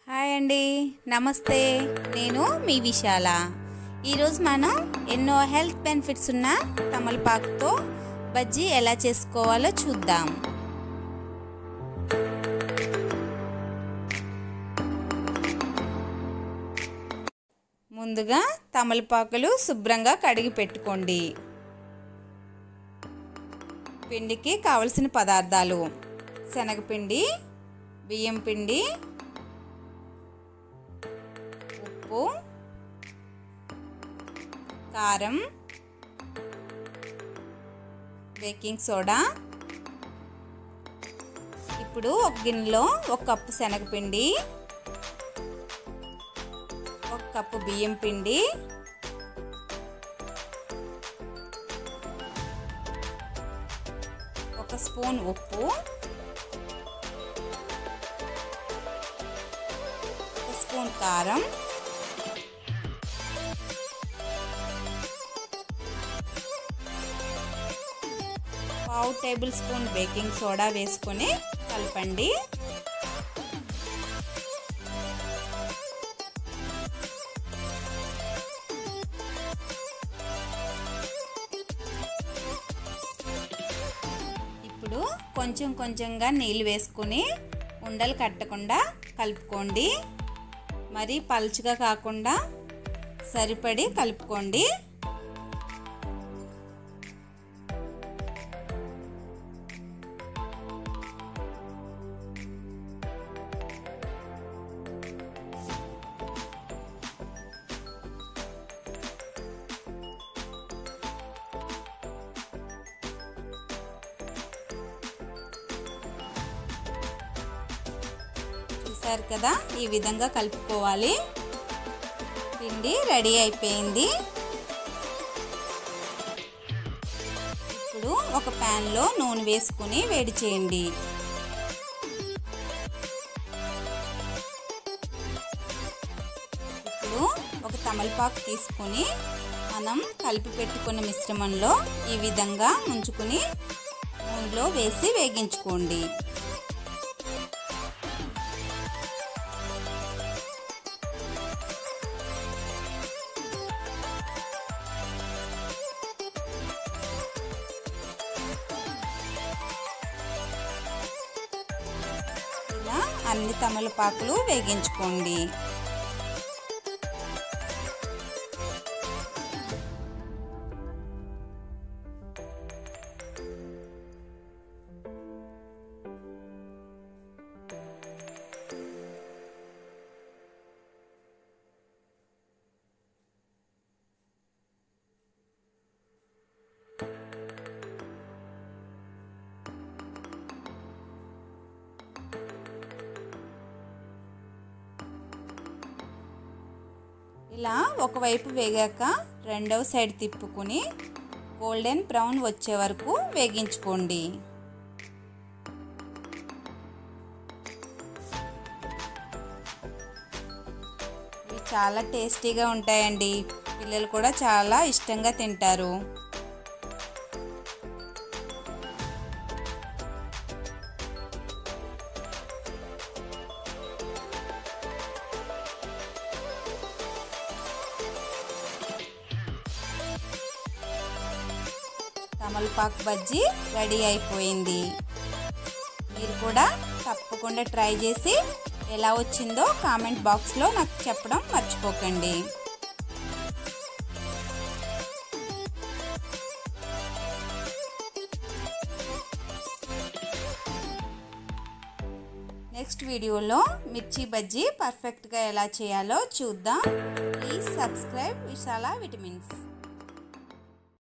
hi అండి నమస్తే నేను మీ విశాల ఈరోజు మనం ఎన్నో హెల్త్ బెనిఫిట్స్ ఉన్న తమలపాకుతో బజ్జీ ఎలా చేసుకోవాలో చూద్దాం ముందుగా తమలపాకులు శుభ్రంగా కడిగి పెట్టుకోండి పిండికి కావలసిన పదార్థాలు శనగపిండి బియ్యం పిండి ఉప్పు కారం బేకింగ్ సోడా ఇప్పుడు ఒక గిన్నెలో ఒక కప్పు శనగపిండి ఒక కప్పు బియ్యం పిండి ఒక స్పూన్ ఉప్పు ఒక స్పూన్ కారం పావు టేబుల్ స్పూన్ బేకింగ్ సోడా వేసుకొని కలపండి ఇప్పుడు కొంచెం కొంచెంగా నీళ్ళు వేసుకొని ఉండలు కట్టకుండా కలుపుకోండి మరీ పలుచగా కాకుండా సరిపడి కలుపుకోండి చూసారు కదా ఈ విధంగా కలుపుకోవాలి పిండి రెడీ అయిపోయింది ఇప్పుడు ఒక ప్యాన్లో నూనె వేసుకుని వేడి చేయండి ఇప్పుడు ఒక తమలపాకు తీసుకొని మనం కలిపి పెట్టుకున్న మిశ్రమంలో ఈ విధంగా ముంచుకుని నూనెలో వేసి వేగించుకోండి ఇలా అన్ని తమలపాకులు వేగించుకోండి ఇలా ఒకవైపు వేగాక రెండవ సైడ్ తిప్పుకుని గోల్డెన్ బ్రౌన్ వచ్చే వరకు వేగించుకోండి ఇవి చాలా టేస్టీగా ఉంటాయండి పిల్లలు కూడా చాలా ఇష్టంగా తింటారు తమలపాకు బజ్జీ రెడీ అయిపోయింది మీరు కూడా తప్పకుండా ట్రై చేసి ఎలా వచ్చిందో కామెంట్ బాక్స్లో నాకు చెప్పడం మర్చిపోకండి నెక్స్ట్ వీడియోలో మిర్చి బజ్జీ పర్ఫెక్ట్గా ఎలా చేయాలో చూద్దాం ప్లీజ్ సబ్స్క్రైబ్ విశాల విటమిన్స్